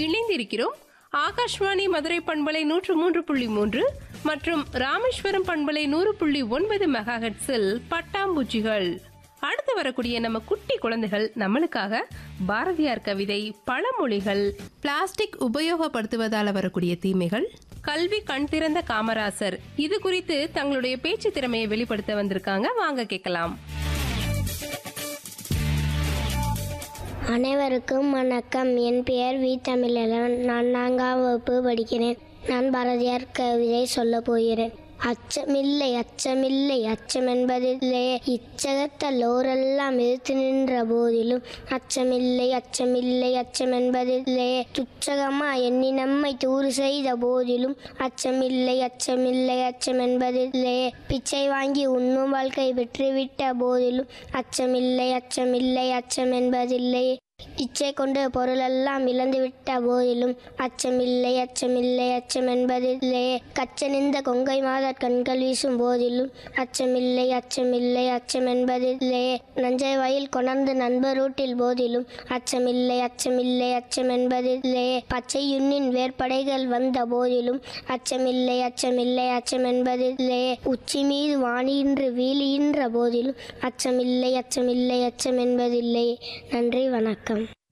இணைந்திருக்கிறோம் ஆகாஷ்வாணி மதுரை பண்பலை நூற்று மூன்று புள்ளி மூன்று மற்றும் ராமேஸ்வரம் பண்பலை நூறு புள்ளி ஒன்பது மெகாஹெட்ஸில் பட்டாம்பூச்சிகள் அடுத்து வரக்கூடிய நம்ம குட்டி குழந்தைகள் நம்மளுக்காக பாரதியார் கவிதை பழமொழிகள் பிளாஸ்டிக் உபயோகப்படுத்துவதால வரக்கூடிய தீமைகள் கல்வி கண் திறந்த காமராசர் இது குறித்து தங்களுடைய பேச்சு திறமையை வெளிப்படுத்த வந்திருக்காங்க வாங்க கேட்கலாம் அனைவருக்கும் வணக்கம் என் பெயர் வி தமிழன் நான் நான்காம் வகுப்பு படிக்கிறேன் நான் பாரதியார் கவிதை சொல்லப் போகிறேன் அச்சமில்லை அச்சமில்லை அச்சம் என்பதில்லை இச்சகத்தல்லோரெல்லாம் எதிர்த்து நின்ற போதிலும் அச்சமில்லை அச்சமில்லை அச்சம் என்பதில்லை துச்சகமா எண்ணி நம்மை தூறு செய்த போதிலும் அச்சமில்லை அச்சமில்லை அச்சம் என்பதில்லை பிச்சை வாங்கி உண்ணும் வாழ்க்கை பெற்றுவிட்ட போதிலும் அச்சமில்லை அச்சமில்லை அச்சம் என்பதில்லை இச்சை கொண்டு பொருளெல்லாம் இழந்துவிட்ட போதிலும் அச்சமில்லை அச்சமில்லை அச்சம் என்பதில்லை கச்சனிந்த கொங்கை மாதர் கண்கள் வீசும் போதிலும் அச்சமில்லை அச்சமில்லை அச்சம் என்பதில்லை நஞ்சை வயல் கொணர்ந்து நண்பரூட்டில் போதிலும் அச்சமில்லை அச்சமில்லை அச்சம் என்பதில்லை பச்சை யுண்ணின் வேற்படைகள் வந்த போதிலும் அச்சமில்லை அச்சமில்லை அச்சம் என்பதில்லை உச்சி மீது வாணியின்று வீழிகின்ற போதிலும் அச்சமில்லை அச்சமில்லை அச்சம் என்பதில்லை நன்றி வணக்கம்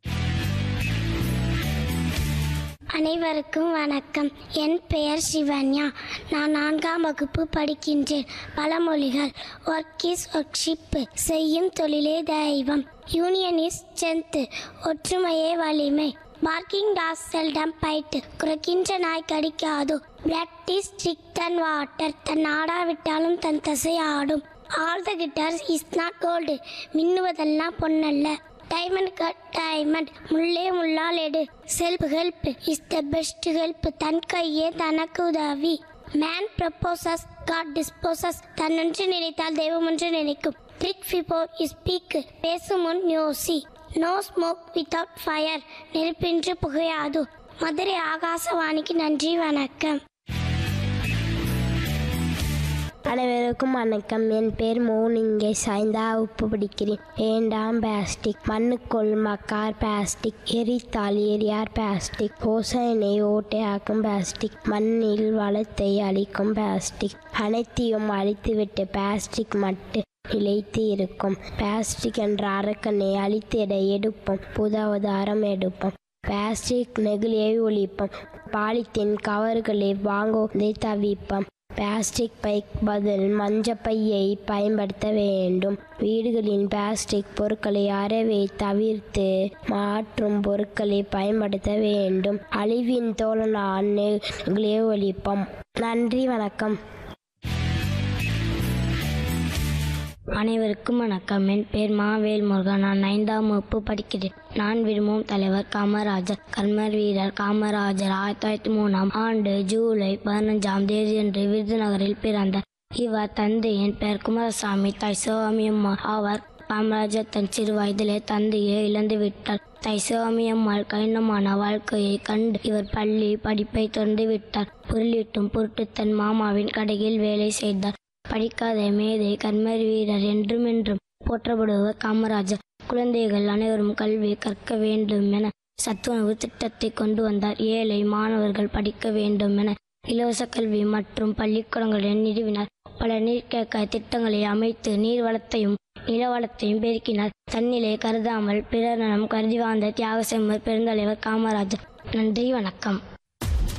அனைவருக்கும் வணக்கம் என் பெயர் சிவன்யா நான் நான்காம் வகுப்பு படிக்கின்றேன் பழமொழிகள் ஒர்க் இஸ் ஒர்க்ஷிப் செய்யும் தொழிலே தெய்வம் யூனியன் இஸ் ஸ்ட்ரென்த் ஒற்றுமையே வலிமை பார்க்கிங் டாஸ் செல்டம் பைட்டு குறைக்கின்ற நாய் கடிக்காது பிளட் இஸ் ஸ்ட்ரிக் தன் வாட்டர் தன் ஆடாவிட்டாலும் தன் தசை ஆடும் all the glitters is not gold மின்னுவதெல்லாம் பொன்னல்ல டைமண்ட் கட் டைமண்ட் முள்ளே முள்ளால் எடு self help is the best help தன் கையே தனக்கு உதவி மேன் ப்ரப்போசஸ் காட் டிஸ்போசஸ் தன்னொன்று நினைத்தால் தெய்வம் ஒன்று நினைக்கும் ட்ரிக் ஃபிபோ ஸ்பீக் பேசும் முன் யோசி நோ ஸ்மோக் வித்தவுட் ஃபயர் நெருப்பின்றி புகையாது மதுரை ஆகாசவாணிக்கு நன்றி வணக்கம் அனைவருக்கும் வணக்கம் என் பேர் மோனிங்கே சாய்ந்தா உப்பு பிடிக்கிறேன் வேண்டாம் பிளாஸ்டிக் மண்ணுக்குள் மக்கார் பிளாஸ்டிக் எரித்தால் எரியார் பிளாஸ்டிக் ஓசனை ஓட்டையாக்கும் பிளாஸ்டிக் மண்ணில் வளத்தை அழிக்கும் பிளாஸ்டிக் அனைத்தையும் அழித்துவிட்டு பிளாஸ்டிக் மட்டும் நிலைத்து இருக்கும் பிளாஸ்டிக் என்ற அரக்கனை அழித்திட எடுப்போம் புதாவதாரம் எடுப்போம் பிளாஸ்டிக் நெகிழியை ஒழிப்போம் பாலித்தீன் கவர்களை வாங்குவதை தவிப்போம் பிளாஸ்டிக் பைக் பதில் மஞ்சப்பையை பயன்படுத்த வேண்டும் வீடுகளின் பிளாஸ்டிக் பொருட்களை அறவே தவிர்த்து மாற்றும் பொருட்களை பயன்படுத்த வேண்டும் அழிவின் தோழனான் நெகிழியை ஒழிப்போம் நன்றி வணக்கம் அனைவருக்கும் வணக்கம் என் பேர் மாவேல் முருகன் நான் ஐந்தாம் வகுப்பு படிக்கிறேன் நான் விரும்பும் தலைவர் காமராஜர் கர்மர் வீரர் காமராஜர் ஆயிரத்தி தொள்ளாயிரத்தி மூணாம் ஆண்டு ஜூலை பதினஞ்சாம் தேதியன்று விருதுநகரில் பிறந்தார் இவர் தந்தையின் பெயர் குமாரசாமி தாய் சிவகாமி அம்மா அவர் காமராஜர் தன் சிறு வயதிலே தந்தையை இழந்து விட்டார் தாய் சிவகாமி அம்மாள் கடினமான வாழ்க்கையை கண்டு இவர் பள்ளி படிப்பை தொடர்ந்து விட்டார் பொருளீட்டும் பொருட்டு தன் மாமாவின் கடையில் வேலை செய்தார் படிக்காத மேதை கர்மர் வீரர் என்றும் என்றும் போற்றப்படுவர் காமராஜர் குழந்தைகள் அனைவரும் கல்வி கற்க வேண்டும் என சத்துணவு திட்டத்தை கொண்டு வந்தார் ஏழை மாணவர்கள் படிக்க வேண்டும் என இலவச கல்வி மற்றும் பள்ளிக்கூடங்களை நிறுவினார் பல நீர்க்கேக்க திட்டங்களை அமைத்து நீர் வளத்தையும் நில வளத்தையும் பெருக்கினார் தன்னிலை கருதாமல் பிறர் நலம் கருதி வாழ்ந்த தியாக செம்மர் பெருந்தலைவர் காமராஜர் நன்றி வணக்கம்